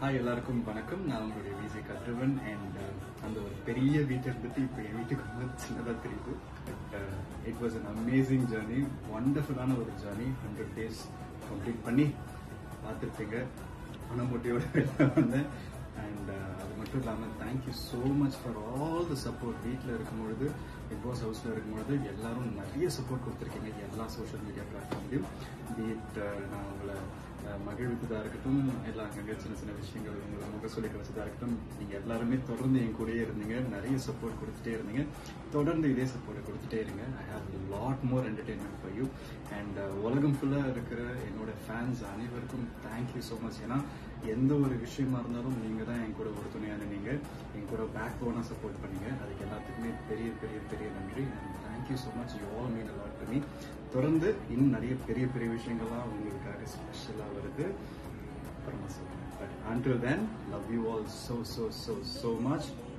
hi எல்லாருக்கும் வணக்கம் நான் உங்களுடைய விஜய் கதிரவன் அண்ட் அந்த ஒரு பெரிய வீட்டை இருந்துட்டு இப்போ என் வீட்டுக்கு ரொம்ப சின்னதாக தெரியுது but it was an amazing journey ஒண்டர்ஃபுல்லான ஒரு ஜேர்னி ஹண்ட்ரட் டேஸ் கம்ப்ளீட் பண்ணி பார்த்துருப்பீங்க பணமுட்டியோட வெளில வந்தேன் அண்ட் அது மட்டும் இல்லாமல் thank you so much for all the support வீட்டில் இருக்கும்பொழுது பிக் பாஸ் ஹவுஸில் இருக்கும்பொழுது எல்லாரும் நிறைய சப்போர்ட் கொடுத்துருக்கீங்க எல்லா சோஷியல் மீடியா பிளாட்ஃபார்ம்லையும் பீட் நான் உங்களை அஹ், மகிழ்வித்ததா இருக்கட்டும் எல்லாம் அங்கங்கே சின்ன சின்ன விஷயங்கள் உங்களை முக சொல்லி வச்சதா இருக்கட்டும் நீங்கள் எல்லாருமே தொடர்ந்து என் கூடயே இருந்தீங்க நிறைய சப்போர்ட் கொடுத்துட்டே இருந்தீங்க தொடர்ந்து இதே சப்போர்ட் கொடுத்துட்டே இருங்க I have lot more entertainment for you and உலகம் ஃபுல்லாக இருக்கிற என்னோட ஃபேன்ஸ் அனைவருக்கும் தேங்க்யூ ஸோ மச் ஏன்னா எந்த ஒரு விஷயமா இருந்தாலும் நீங்கள் தான் என் கூட ஒரு துணையான நீங்கள் என் கூட பேக் போனாக சப்போர்ட் பண்ணீங்க அதுக்கு எல்லாத்துக்குமே பெரிய பெரிய பெரிய நன்றி and thank you so much you all mean a lot to me தொடர்ந்து இன்னும் நிறைய பெரிய பெரிய விஷயங்கள்லாம் உங்களுக்காக ஸ்பெஷலாக வருது அப்புறமா சொல்லுவேன் but until then love you all so so so so much